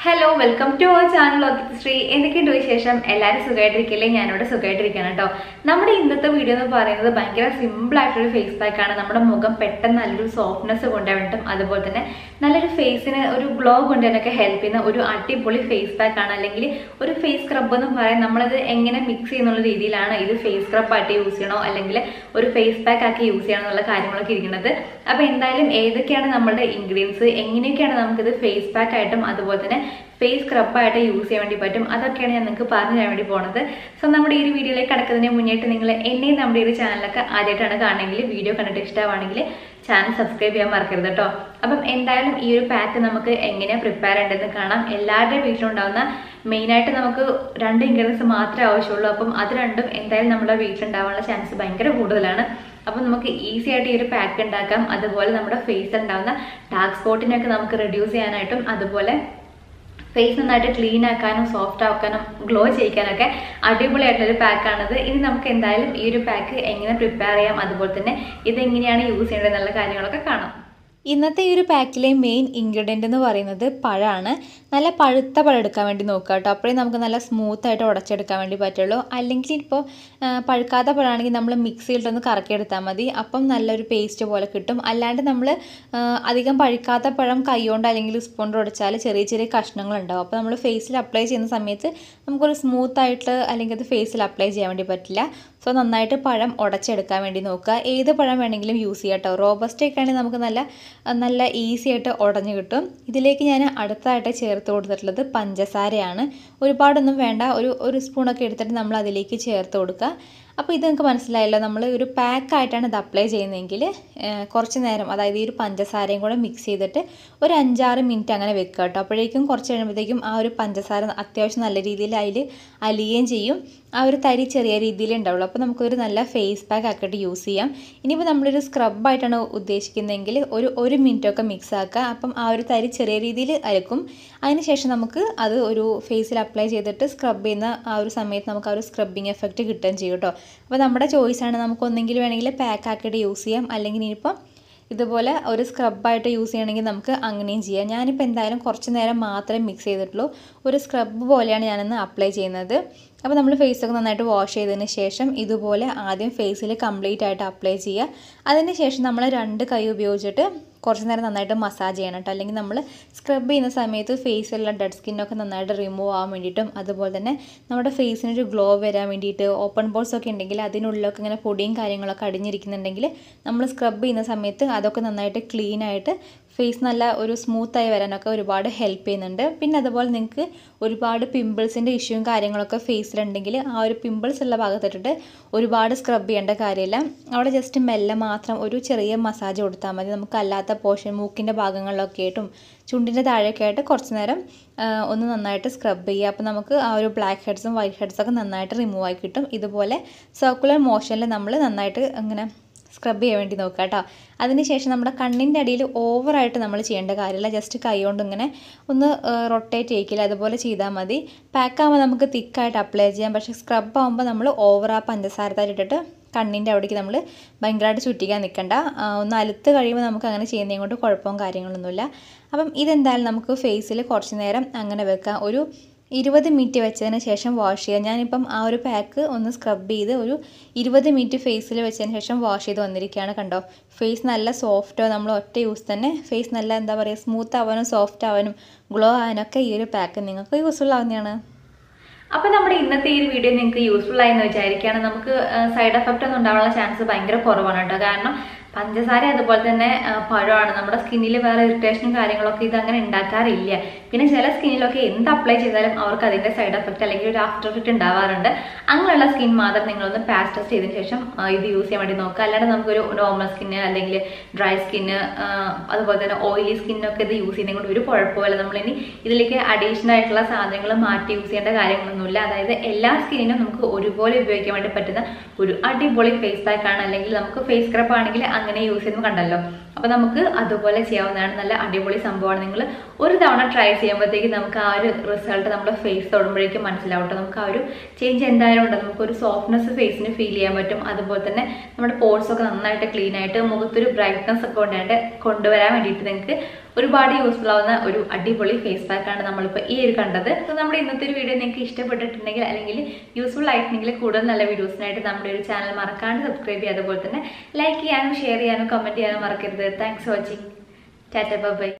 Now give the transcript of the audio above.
hello welcome to our channel Sree എന്തൊക്കെയുണ്ട് വിശേഷം എല്ലാവരും സുഖമായിട്ടിരിക്കില്ലേ ഞാനിവിടെ സുഖമായിട്ടിരിക്കുകയാണ് കേട്ടോ നമ്മുടെ ഇന്നത്തെ വീഡിയോ എന്ന് പറയുന്നത് ഭയങ്കര സിമ്പിൾ ആയിട്ടൊരു ഫേസ് പാക്ക് ആണ് നമ്മുടെ മുഖം പെട്ടെന്ന് നല്ലൊരു സോഫ്റ്റ്നെസ് കൊണ്ടുവന്നിട്ടും അതുപോലെ തന്നെ നല്ലൊരു ഫേസിന് ഒരു ഗ്ലോ കൊണ്ടുവരാനൊക്കെ ഹെൽപ്പ് ചെയ്യുന്ന ഒരു അടിപൊളി ഫേസ് പാക്ക് ആണ് അല്ലെങ്കിൽ ഒരു ഫേസ് സ്ക്രബ് എന്ന് പറയാൻ നമ്മളത് എങ്ങനെ മിക്സ് ചെയ്യുന്നുള്ള രീതിയിലാണ് ഇത് ഫേസ് സ്ക്രബ് ആയിട്ട് യൂസ് ചെയ്യണോ അല്ലെങ്കിൽ ഒരു ഫേസ് പാക്ക് ആക്കി യൂസ് ചെയ്യണം എന്നുള്ള കാര്യങ്ങളൊക്കെ ഇരിക്കുന്നത് അപ്പൊ എന്തായാലും ഏതൊക്കെയാണ് നമ്മുടെ ഇൻഗ്രീഡിയൻസ് എങ്ങനെയൊക്കെയാണ് നമുക്കിത് ഫേസ് പാക്ക് ആയിട്ടും അതുപോലെ തന്നെ ഫേസ് സ്ക്രബായിട്ട് യൂസ് ചെയ്യാൻ വേണ്ടി പറ്റും അതൊക്കെയാണ് ഞാൻ നിങ്ങൾക്ക് പറഞ്ഞു തരാൻ വേണ്ടി പോണത് സോ നമ്മുടെ ഈ ഒരു വീഡിയോയിലേക്ക് കടക്കുന്നതിന് മുന്നേറ്റ് നിങ്ങൾ എന്നെയും നമ്മുടെ ഈ ഒരു ചാനലൊക്കെ ആദ്യമായിട്ടാണ് കാണണമെങ്കിൽ വീഡിയോ കണ്ടിട്ട് ഇഷ്ടമാണെങ്കിൽ ചാനൽ സബ്സ്ക്രൈബ് ചെയ്യാൻ മറക്കരുത് കേട്ടോ അപ്പം എന്തായാലും ഈ ഒരു പാക്ക് നമുക്ക് എങ്ങനെയാണ് പ്രിപ്പയർ ചെയ്യേണ്ടതെന്ന് കാണാം എല്ലാവരുടെയും വീട്ടിലുണ്ടാവുന്ന മെയിനായിട്ട് നമുക്ക് രണ്ട് ഇൻഗ്രീഡിയൻസ് മാത്രമേ ആവശ്യമുള്ളൂ അപ്പം അത് രണ്ടും എന്തായാലും നമ്മുടെ വീട്ടിലുണ്ടാവാനുള്ള ചാൻസ് ഭയങ്കര കൂടുതലാണ് അപ്പം നമുക്ക് ഈസി ആയിട്ട് ഈ ഒരു പാക്ക് ഉണ്ടാക്കാം അതുപോലെ നമ്മുടെ ഫേസിൽ ഉണ്ടാവുന്ന ഡാർക്ക് സ്പോട്ടിനൊക്കെ നമുക്ക് റെഡ്യൂസ് ചെയ്യാനായിട്ടും അതുപോലെ ഫേസ് നന്നായിട്ട് ക്ലീൻ ആക്കാനും സോഫ്റ്റ് ആക്കാനും ഗ്ലോ ചെയ്യിക്കാനൊക്കെ അടിപൊളിയായിട്ടൊരു പാക്കാണിത് ഇനി നമുക്ക് എന്തായാലും ഈ ഒരു പാക്ക് എങ്ങനെ പ്രിപ്പയർ ചെയ്യാം അതുപോലെ തന്നെ ഇതെങ്ങനെയാണ് യൂസ് ചെയ്യേണ്ടത് എന്നുള്ള കാര്യങ്ങളൊക്കെ കാണാം ഇന്നത്തെ ഈ ഒരു പാക്കിലെ മെയിൻ ഇൻഗ്രീഡിയൻ്റ് എന്ന് പറയുന്നത് പഴമാണ് നല്ല പഴുത്ത പഴം എടുക്കാൻ വേണ്ടി നോക്കുക കേട്ടോ അപ്പോഴേ നമുക്ക് നല്ല സ്മൂത്ത് ആയിട്ട് ഉടച്ചെടുക്കാൻ വേണ്ടി പറ്റുള്ളൂ അല്ലെങ്കിൽ ഇപ്പോൾ പഴുക്കാത്ത പഴമാണെങ്കിൽ നമ്മൾ മിക്സിയിലിട്ടൊന്ന് കറക്കിയെടുത്താൽ മതി അപ്പം നല്ലൊരു പേസ്റ്റ് പോലെ കിട്ടും അല്ലാണ്ട് നമ്മൾ അധികം പഴുക്കാത്ത പഴം കൈകൊണ്ട് അല്ലെങ്കിൽ സ്പൂൺ ഉടച്ചാൽ ചെറിയ ചെറിയ കഷ്ണങ്ങൾ ഉണ്ടാവും അപ്പോൾ നമ്മൾ ഫേസിൽ അപ്ലൈ ചെയ്യുന്ന സമയത്ത് നമുക്കൊരു സ്മൂത്ത് ആയിട്ട് അല്ലെങ്കിൽ അത് ഫേസിൽ അപ്ലൈ ചെയ്യാൻ വേണ്ടി പറ്റില്ല സോ നന്നായിട്ട് പഴം ഉടച്ചെടുക്കാൻ വേണ്ടി നോക്കുക ഏത് പഴം വേണമെങ്കിലും യൂസ് ചെയ്യാം കേട്ടോ റോബസ്റ്റ് ഒക്കെ ആണെങ്കിൽ നമുക്ക് നല്ല നല്ല ഈസി ആയിട്ട് ഉടഞ്ഞു കിട്ടും ഇതിലേക്ക് ഞാൻ അടുത്തതായിട്ട് ചേർത്ത് കൊടുത്തിട്ടുള്ളത് പഞ്ചസാരയാണ് ഒരുപാടൊന്നും വേണ്ട ഒരു ഒരു സ്പൂണൊക്കെ എടുത്തിട്ട് നമ്മൾ അതിലേക്ക് ചേർത്ത് കൊടുക്കുക അപ്പോൾ ഇത് നിങ്ങൾക്ക് മനസ്സിലായല്ലോ നമ്മൾ ഒരു പാക്കായിട്ടാണ് ഇത് അപ്ലൈ ചെയ്യുന്നതെങ്കിൽ കുറച്ച് നേരം അതായത് ഈ ഒരു പഞ്ചസാരയും കൂടെ മിക്സ് ചെയ്തിട്ട് ഒരു അഞ്ചാറ് മിനിറ്റ് അങ്ങനെ വെക്കുക കേട്ടോ അപ്പോഴേക്കും കുറച്ച് കഴിയുമ്പോഴത്തേക്കും ആ ഒരു പഞ്ചസാര അത്യാവശ്യം നല്ല രീതിയിൽ അതിൽ അലിയുകയും ചെയ്യും ആ ഒരു തരി ചെറിയ രീതിയിൽ ഉണ്ടാവുള്ളൂ അപ്പോൾ നമുക്കൊരു നല്ല ഫേസ് പാക്ക് ആക്കിയിട്ട് യൂസ് ചെയ്യാം ഇനിയിപ്പോൾ നമ്മളൊരു സ്ക്രബായിട്ടാണ് ഉദ്ദേശിക്കുന്നതെങ്കിൽ ഒരു ഒരു മിനിറ്റൊക്കെ മിക്സ് ആക്കുക അപ്പം ആ ഒരു തരി ചെറിയ രീതിയിൽ അരക്കും അതിനുശേഷം നമുക്ക് അത് ഒരു ഫേസിൽ അപ്ലൈ ചെയ്തിട്ട് സ്ക്രബ് ചെയ്യുന്ന ആ ഒരു സമയത്ത് നമുക്ക് ആ ഒരു സ്ക്രബിങ് എഫക്റ്റ് കിട്ടുകയും ചെയ്യും കേട്ടോ അപ്പോൾ നമ്മുടെ ചോയ്സാണ് നമുക്ക് ഒന്നെങ്കിൽ വേണമെങ്കിൽ പാക്ക് ആക്കിയിട്ട് യൂസ് ചെയ്യാം അല്ലെങ്കിൽ ഇനിയിപ്പം ഇതുപോലെ ഒരു സ്ക്രബായിട്ട് യൂസ് ചെയ്യണമെങ്കിൽ നമുക്ക് അങ്ങനെയും ചെയ്യാം ഞാനിപ്പോൾ എന്തായാലും കുറച്ച് നേരം മാത്രമേ മിക്സ് ചെയ്തിട്ടുള്ളൂ ഒരു സ്ക്രബ് പോലെയാണ് ഞാനിന്ന് അപ്ലൈ ചെയ്യുന്നത് അപ്പോൾ നമ്മൾ ഫേസൊക്കെ നന്നായിട്ട് വാഷ് ചെയ്തതിന് ശേഷം ഇതുപോലെ ആദ്യം ഫേസിൽ കംപ്ലീറ്റ് ആയിട്ട് അപ്ലൈ ചെയ്യുക അതിന് ശേഷം നമ്മൾ രണ്ട് കൈ ഉപയോഗിച്ചിട്ട് കുറച്ച് നേരം നന്നായിട്ട് മസാജ് ചെയ്യണം കേട്ടോ അല്ലെങ്കിൽ നമ്മൾ സ്ക്രബ് ചെയ്യുന്ന സമയത്ത് ഫേസിലുള്ള ഡെഡ് സ്കിന്നൊക്കെ നന്നായിട്ട് റിമൂവ് ആവാൻ വേണ്ടിയിട്ടും അതുപോലെ തന്നെ നമ്മുടെ ഫേസിനൊരു ഗ്ലോ വരാൻ വേണ്ടിയിട്ട് ഓപ്പൺ പോൾസ് ഒക്കെ ഉണ്ടെങ്കിൽ അതിനുള്ളിലൊക്കെ ഇങ്ങനെ പൊടിയും കാര്യങ്ങളൊക്കെ അടിഞ്ഞിരിക്കുന്നുണ്ടെങ്കിൽ നമ്മൾ സ്ക്രബ് ചെയ്യുന്ന സമയത്ത് അതൊക്കെ നന്നായിട്ട് ക്ലീൻ ആയിട്ട് ഫേസ് നല്ല ഒരു സ്മൂത്തായി വരാനൊക്കെ ഒരുപാട് ഹെൽപ്പ് ചെയ്യുന്നുണ്ട് പിന്നെ അതുപോലെ നിങ്ങൾക്ക് ഒരുപാട് പിമ്പിൾസിൻ്റെ ഇഷ്യൂവും കാര്യങ്ങളൊക്കെ ഫേസിലുണ്ടെങ്കിൽ ആ ഒരു പിമ്പിൾസ് ഉള്ള ഭാഗത്തിട്ടിട്ട് ഒരുപാട് സ്ക്രബ് ചെയ്യേണ്ട കാര്യമില്ല അവിടെ ജസ്റ്റ് മെല്ലെ മാത്രം ഒരു ചെറിയ മസാജ് കൊടുത്താൽ മതി നമുക്ക് അല്ലാത്ത പോർഷൻ മൂക്കിൻ്റെ ഭാഗങ്ങളിലൊക്കെ ആയിട്ടും ചുണ്ടിൻ്റെ താഴെയൊക്കെ ആയിട്ട് കുറച്ച് നേരം ഒന്ന് നന്നായിട്ട് സ്ക്രബ് ചെയ്യുക അപ്പോൾ നമുക്ക് ആ ഒരു ബ്ലാക്ക് ഹെഡ്സും വൈറ്റ് ഹെഡ്സൊക്കെ നന്നായിട്ട് റിമൂവ് ആയി കിട്ടും ഇതുപോലെ സർക്കുലർ മോഷനിൽ നമ്മൾ നന്നായിട്ട് അങ്ങനെ സ്ക്രബ് ചെയ്യാൻ വേണ്ടി നോക്കുക കേട്ടോ അതിനുശേഷം നമ്മുടെ കണ്ണിൻ്റെ അടിയിൽ ഓവറായിട്ട് നമ്മൾ ചെയ്യേണ്ട കാര്യമില്ല ജസ്റ്റ് കൈ കൊണ്ട് ഇങ്ങനെ ഒന്ന് റൊട്ടേറ്റ് ചെയ്യിക്കില്ല അതുപോലെ ചെയ്താൽ മതി പാക്കാകുമ്പോൾ നമുക്ക് തിക്കായിട്ട് അപ്ലൈ ചെയ്യാം പക്ഷേ സ്ക്രബ് ആകുമ്പോൾ നമ്മൾ ഓവർ ആ പഞ്ചസാര തരിട്ടിട്ട് കണ്ണിൻ്റെ അവിടേക്ക് നമ്മൾ ഭയങ്കരമായിട്ട് ചുറ്റിക്കാൻ നിൽക്കണ്ട ഒന്ന് അലുത്ത് കഴിയുമ്പോൾ നമുക്ക് അങ്ങനെ ചെയ്യുന്നതും കൊണ്ട് കുഴപ്പവും കാര്യങ്ങളൊന്നുമില്ല അപ്പം ഇതെന്തായാലും നമുക്ക് ഫേസിൽ കുറച്ച് നേരം അങ്ങനെ വെക്കാം ഒരു ഇരുപത് മിനിറ്റ് വെച്ചതിന് ശേഷം വാഷ് ചെയ്യുക ഞാനിപ്പം ആ ഒരു പാക്ക് ഒന്ന് സ്ക്രബ് ചെയ്ത് ഒരു ഇരുപത് മിനിറ്റ് ഫേസിൽ വെച്ചതിന് ശേഷം വാഷ് ചെയ്ത് വന്നിരിക്കുകയാണ് കണ്ടോ ഫേസ് നല്ല സോഫ്റ്റോ നമ്മൾ ഒറ്റ യൂസ് തന്നെ ഫേസ് നല്ല എന്താ പറയുക സ്മൂത്ത് ആവാനും സോഫ്റ്റ് ആവാനും ഗ്ലോ ആവാനൊക്കെ ഈ ഒരു പാക്ക് നിങ്ങൾക്ക് യൂസ്ഫുൾ ആവുന്നതാണ് അപ്പൊ നമ്മുടെ ഇന്നത്തെ ഈ ഒരു വീഡിയോ നിങ്ങൾക്ക് യൂസ്ഫുൾ ആയി എന്ന് വിചാരിക്കുകയാണ് നമുക്ക് സൈഡ് എഫക്റ്റ് ഒന്നും ഉണ്ടാവാനുള്ള ചാൻസ് ഭയങ്കര കുറവാണ് കേട്ടോ കാരണം പഞ്ചസാര അതുപോലെ തന്നെ പഴമാണ് നമ്മുടെ സ്കിന്നിൽ വേറെ ഇറിറ്റേഷനും കാര്യങ്ങളൊക്കെ ഇത് അങ്ങനെ ഉണ്ടാക്കാറില്ല പിന്നെ ചില സ്കിന്നിലൊക്കെ എന്ത് അപ്ലൈ ചെയ്താലും അവർക്ക് അതിന്റെ സൈഡ് എഫക്റ്റ് അല്ലെങ്കിൽ ഒരു ആഫ്റ്റർ എഫക്റ്റ് ഉണ്ടാവാറുണ്ട് അങ്ങനെയുള്ള സ്കിൻ മാത്രം നിങ്ങളൊന്ന് പാച്ച് ടെസ്റ്റ് ചെയ്തതിന് ശേഷം ഇത് യൂസ് ചെയ്യാൻ വേണ്ടി നോക്കുക അല്ലാണ്ട് നമുക്കൊരു നോർമൽ സ്കിന്ന് അല്ലെങ്കിൽ ഡ്രൈ സ്കിന്ന് അതുപോലെ തന്നെ ഓയിലി സ്കിന്നൊക്കെ ഇത് യൂസ് ചെയ്യുന്നത് കൊണ്ട് ഒരു കുഴപ്പമില്ല നമ്മളിനി ഇതിലേക്ക് അഡീഷണൽ ആയിട്ടുള്ള സാധനങ്ങൾ മാറ്റി യൂസ് ചെയ്യേണ്ട കാര്യങ്ങളൊന്നുമില്ല അതായത് എല്ലാ സ്കിന്നിനും നമുക്ക് ഒരുപോലെ ഉപയോഗിക്കാൻ വേണ്ടി പറ്റുന്ന ഒരു അടിപൊളി ഫേസ് പാക്ക് ആണ് അല്ലെങ്കിൽ നമുക്ക് ഫേസ് സ്ക്രബ് ആണെങ്കിൽ അങ്ങനെ യൂസ് ചെയ്യുമ്പോൾ കണ്ടല്ലോ അപ്പോൾ നമുക്ക് അതുപോലെ ചെയ്യാവുന്നതാണ് നല്ല അടിപൊളി സംഭവമാണ് നിങ്ങൾ ഒരു തവണ ട്രൈ ചെയ്യുമ്പോഴത്തേക്ക് നമുക്ക് ആ ഒരു റിസൾട്ട് നമ്മുടെ ഫേസ് തൊടുമ്പോഴേക്കും മനസ്സിലാവും കേട്ടോ നമുക്ക് ആ ഒരു ചേഞ്ച് എന്തായാലും ഉണ്ട് നമുക്ക് ഒരു സോഫ്റ്റ്നെസ് ഫേസിന് ഫീൽ ചെയ്യാൻ പറ്റും അതുപോലെ തന്നെ നമ്മുടെ പോർട്സ് ഒക്കെ നന്നായിട്ട് ക്ലീൻ ആയിട്ട് മുഖത്തൊരു ബ്രൈറ്റ്നസ് ഒക്കെ കൊണ്ടായിട്ട് കൊണ്ടുവരാൻ വേണ്ടിയിട്ട് നിങ്ങൾക്ക് ഒരുപാട് യൂസ്ഫുൾ ആവുന്ന ഒരു അടിപൊളി ഫേസ് പാക്കാണ് നമ്മളിപ്പോൾ ഈ ഒരു കണ്ടത് അപ്പോൾ നമ്മുടെ ഇന്നത്തെ ഒരു വീഡിയോ നിങ്ങൾക്ക് ഇഷ്ടപ്പെട്ടിട്ടുണ്ടെങ്കിൽ അല്ലെങ്കിൽ യൂസ്ഫുൾ ആയിട്ടുണ്ടെങ്കിൽ കൂടുതൽ നല്ല വീഡിയോസിനായിട്ട് നമ്മുടെ ഒരു ചാനൽ മറക്കാണ്ട് സബ്സ്ക്രൈബ് ചെയ്യുക അതുപോലെ തന്നെ ലൈക്ക് ചെയ്യാനും ഷെയർ ചെയ്യാനും കമൻറ്റ് ചെയ്യാനും മറക്കരുത് thanks for watching tata by